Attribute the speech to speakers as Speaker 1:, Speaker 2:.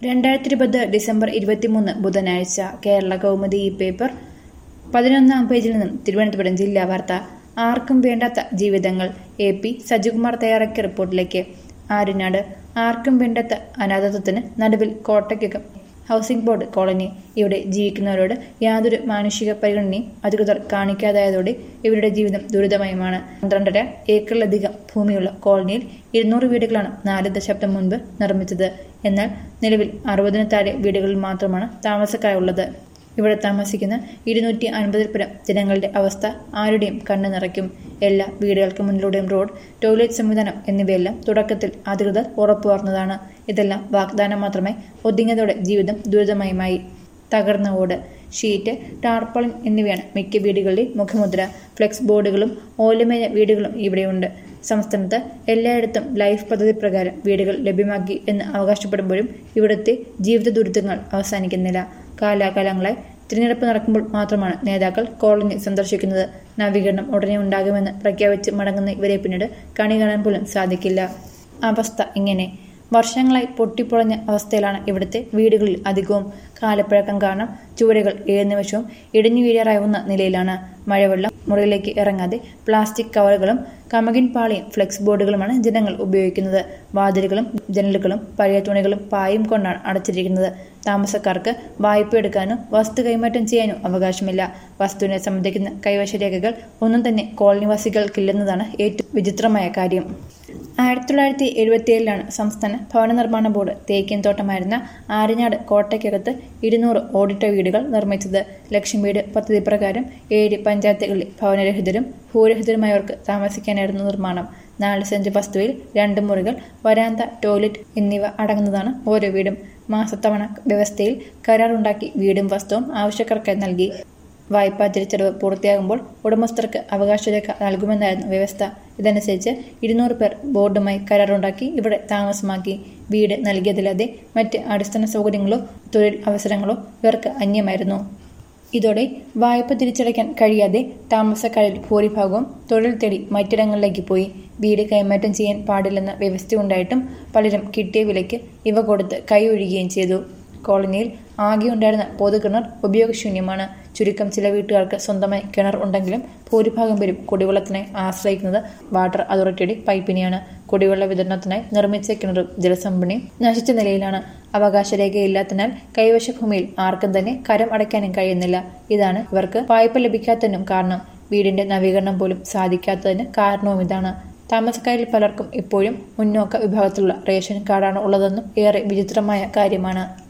Speaker 1: രണ്ടായിരത്തി ഇരുപത് ഡിസംബർ ഇരുപത്തിമൂന്ന് ബുധനാഴ്ച കേരള കൗമുദി ഈ പേപ്പർ പതിനൊന്നാം പേജിൽ നിന്നും തിരുവനന്തപുരം ജില്ലാ വാർത്ത ആർക്കും വേണ്ടാത്ത ജീവിതങ്ങൾ എ പി സജികുമാർ തയ്യാറാക്കിയ റിപ്പോർട്ടിലേക്ക് ആര്യനാട് ആർക്കും വേണ്ടാത്ത അനാഥത്വത്തിന് നടുവിൽ കോട്ടയ്ക്കകം ഹൗസിംഗ് ബോർഡ് കോളനി ഇവിടെ ജീവിക്കുന്നവരോട് യാതൊരു മാനുഷിക പരിഗണനയും അധികൃതർ കാണിക്കാതായതോടെ ഇവരുടെ ജീവിതം ദുരിതമയമാണ് പന്ത്രണ്ടര ഏക്കറിലധികം ഭൂമിയുള്ള കോളനിയിൽ ഇരുന്നൂറ് വീടുകളാണ് നാല് ദശാബ്ദം മുൻപ് നിർമ്മിച്ചത് എന്നാൽ നിലവിൽ അറുപതിന് താഴെ വീടുകളിൽ മാത്രമാണ് താമസക്കാരുള്ളത് ഇവിടെ താമസിക്കുന്ന ഇരുന്നൂറ്റി അൻപതിൽ പരം ജനങ്ങളുടെ അവസ്ഥ ആരുടെയും കണ്ണു നിറയ്ക്കും എല്ലാ വീടുകൾക്ക് മുന്നിലൂടെയും റോഡ് ടോയ്ലറ്റ് സംവിധാനം എന്നിവയെല്ലാം തുടക്കത്തിൽ അധികൃതർ ഉറപ്പുവരുന്നതാണ് ഇതെല്ലാം വാഗ്ദാനം മാത്രമേ ഒതുങ്ങിയതോടെ ജീവിതം ദുരിതമയമായി തകർന്ന ഓട് ഷീറ്റ് ടാർപ്പളിൻ എന്നിവയാണ് മിക്ക വീടുകളുടെയും മുഖമുദ്ര ഫ്ലെക്സ് ബോർഡുകളും ഓലമേഞ്ഞ വീടുകളും ഇവിടെയുണ്ട് സംസ്ഥാനത്ത് എല്ലായിടത്തും ലൈഫ് പദ്ധതി പ്രകാരം വീടുകൾ ലഭ്യമാക്കി എന്ന് അവകാശപ്പെടുമ്പോഴും ഇവിടുത്തെ ജീവിത ദുരിതങ്ങൾ അവസാനിക്കുന്നില്ല കാലാകാലങ്ങളായി തിരഞ്ഞെടുപ്പ് നടക്കുമ്പോൾ മാത്രമാണ് നേതാക്കൾ കോളനി സന്ദർശിക്കുന്നത് നവീകരണം ഉടനെ ഉണ്ടാകുമെന്ന് പ്രഖ്യാപിച്ച് മടങ്ങുന്ന ഇവരെ പിന്നീട് കണി കാണാൻ പോലും സാധിക്കില്ല അവസ്ഥ ഇങ്ങനെ വർഷങ്ങളായി പൊട്ടിപ്പൊളഞ്ഞ അവസ്ഥയിലാണ് ഇവിടുത്തെ വീടുകളിൽ അധികവും കാലപ്പഴക്കം കാരണം ചുവരുകൾ ഏത് നിമിഷവും ഇടിഞ്ഞു വീഴാറാവുന്ന നിലയിലാണ് മഴവെള്ളം മുറിയിലേക്ക് ഇറങ്ങാതെ പ്ലാസ്റ്റിക് കവറുകളും കമകിൻ പാളിയും ഫ്ലെക്സ് ബോർഡുകളുമാണ് ജനങ്ങൾ ഉപയോഗിക്കുന്നത് വാതിലുകളും ജനലുകളും പഴയ തുണികളും പായും കൊണ്ടാണ് അടച്ചിരിക്കുന്നത് താമസക്കാർക്ക് വായ്പ എടുക്കാനോ വസ്തു കൈമാറ്റം ചെയ്യാനോ അവകാശമില്ല വസ്തുവിനെ സംബന്ധിക്കുന്ന കൈവശ രേഖകൾ ഒന്നും തന്നെ കോളനിവാസികൾക്കില്ലെന്നതാണ് ഏറ്റവും വിചിത്രമായ കാര്യം ആയിരത്തി തൊള്ളായിരത്തി എഴുപത്തിയേഴിലാണ് സംസ്ഥാന ഭവന നിർമ്മാണ ബോർഡ് തേക്കിൻ തോട്ടമായിരുന്ന ആര്യനാട് കോട്ടയ്ക്കകത്ത് ഇരുന്നൂറ് ഓടിട്ട വീടുകൾ നിർമ്മിച്ചത് ലക്ഷം വീട് പദ്ധതി പ്രകാരം ഏഴ് പഞ്ചായത്തുകളിലെ ഭവനരഹിതരും ഭൂരഹിതരുമായവർക്ക് താമസിക്കാനായിരുന്നു നിർമ്മാണം നാല് സെന്റ് വസ്തുവിൽ രണ്ട് മുറികൾ വരാന്ത ടോയ്ലറ്റ് എന്നിവ അടങ്ങുന്നതാണ് ഓരോ വീടും മാസത്തവണ വ്യവസ്ഥയിൽ കരാറുണ്ടാക്കി വീടും വസ്തുവും ആവശ്യക്കാർക്കായി നൽകി വായ്പാ തിരിച്ചടവ് പൂർത്തിയാകുമ്പോൾ ഉടമസ്ഥർക്ക് അവകാശരേഖ നൽകുമെന്നായിരുന്നു വ്യവസ്ഥ ഇതനുസരിച്ച് ഇരുന്നൂറ് പേർ ബോർഡുമായി കരാറുണ്ടാക്കി ഇവിടെ താമസമാക്കി വീട് നൽകിയതില്ലാതെ മറ്റ് അടിസ്ഥാന സൗകര്യങ്ങളോ തൊഴിൽ അവസരങ്ങളോ ഇവർക്ക് അന്യമായിരുന്നു ഇതോടെ വായ്പ തിരിച്ചടയ്ക്കാൻ കഴിയാതെ താമസക്കാരിൽ ഭൂരിഭാഗവും തൊഴിൽ തേടി മറ്റിടങ്ങളിലേക്ക് പോയി വീട് കൈമാറ്റം ചെയ്യാൻ പാടില്ലെന്ന വ്യവസ്ഥയുണ്ടായിട്ടും പലരും കിട്ടിയ വിലയ്ക്ക് ഇവ കൊടുത്ത് കൈയൊഴുകുകയും ചെയ്തു കോളനിയിൽ ആകെ ഉണ്ടായിരുന്ന പൊതുകിണർ ഉപയോഗശൂന്യമാണ് ചുരുക്കം ചില വീട്ടുകാർക്ക് സ്വന്തമായി കിണർ ഉണ്ടെങ്കിലും ഭൂരിഭാഗം പേരും കുടിവെള്ളത്തിനായി ആശ്രയിക്കുന്നത് വാട്ടർ അതോറിറ്റിയുടെ പൈപ്പിനെയാണ് കുടിവെള്ള വിതരണത്തിനായി നിർമ്മിച്ച കിണറും ജലസംഭരണിയും നശിച്ച നിലയിലാണ് അവകാശരേഖയില്ലാത്തതിനാൽ കൈവശ ഭൂമിയിൽ ആർക്കും തന്നെ കരം അടയ്ക്കാനും കഴിയുന്നില്ല ഇതാണ് ഇവർക്ക് വായ്പ ലഭിക്കാത്തതിനും കാരണം വീടിന്റെ നവീകരണം പോലും സാധിക്കാത്തതിന് കാരണവും ഇതാണ് താമസക്കാരിൽ പലർക്കും ഇപ്പോഴും മുന്നോക്ക വിഭാഗത്തിലുള്ള റേഷൻ കാർഡാണ് ഉള്ളതെന്നും ഏറെ വിചിത്രമായ കാര്യമാണ്